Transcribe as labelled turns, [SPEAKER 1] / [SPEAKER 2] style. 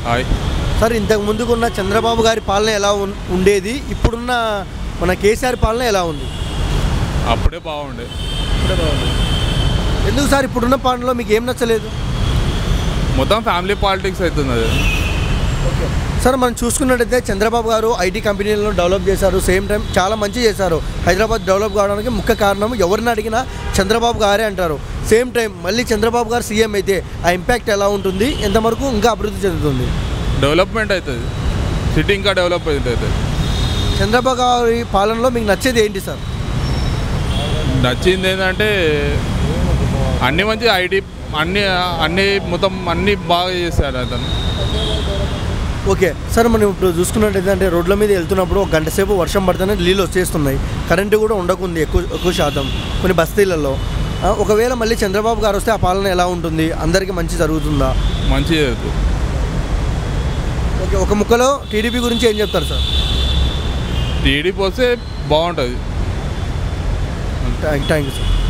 [SPEAKER 1] hi
[SPEAKER 2] sir ఇంతకు ముందుకున్న చంద్రబాబు గారి పాలన ఎలా ఉన్- ఉండేది ఇప్పుడున్న మన కేసీఆర్ పాలన ఎలా ఉంది
[SPEAKER 1] అప్పుడే బాగుండే
[SPEAKER 2] ఎందుకు సార్ ఇప్పుడున్న పాలనలో మీకు ఏం నచ్చలేదు
[SPEAKER 1] మొత్తం ఫ్యామిలీ పాలిటిక్స్ అవుతుంది అది
[SPEAKER 2] సార్ మనం చూసుకున్నట్టయితే చంద్రబాబు గారు ఐటీ కంపెనీలను డెవలప్ చేశారు సేమ్ టైం చాలా మంచి చేశారు హైదరాబాద్ డెవలప్ కావడానికి ముఖ్య కారణం ఎవరిని అడిగినా చంద్రబాబు గారే అంటారు సేమ్ టైం మళ్ళీ చంద్రబాబు గారు సీఎం అయితే ఆ ఇంపాక్ట్ ఎలా ఉంటుంది ఎంతవరకు ఇంకా అభివృద్ధి చెందుతుంది
[SPEAKER 1] డెవలప్మెంట్ అవుతుంది సిటీ ఇంకా డెవలప్ అవుతుంది
[SPEAKER 2] చంద్రబాబు గారి పాలనలో మీకు నచ్చేది ఏంటి సార్
[SPEAKER 1] నచ్చింది ఏంటంటే అన్ని మంచి ఐటీ అన్ని అన్ని మొత్తం అన్ని బాగా చేశారు అతను
[SPEAKER 2] ఓకే సార్ మనం ఇప్పుడు చూసుకున్నట్టయితే అంటే రోడ్ల మీద వెళ్తున్నప్పుడు ఒక గంట సేపు వర్షం పడితేనే నీళ్ళు వచ్చేస్తున్నాయి కరెంటు కూడా ఉండకుంది ఎక్కువ ఎక్కువ శాతం కొన్ని బస్తీలలో ఆ, ఒకవేళ మళ్ళీ చంద్రబాబు గారు వస్తే ఆ పాలన ఎలా ఉంటుంది అందరికీ మంచి జరుగుతుందా
[SPEAKER 1] మంచి జరుగుతుంది
[SPEAKER 2] ఓకే ఒక ముక్కలో టీడీపీ గురించి ఏం చెప్తారు సార్
[SPEAKER 1] టీడీపీ వస్తే బాగుంటుంది
[SPEAKER 2] థ్యాంక్ థ్యాంక్ యూ సార్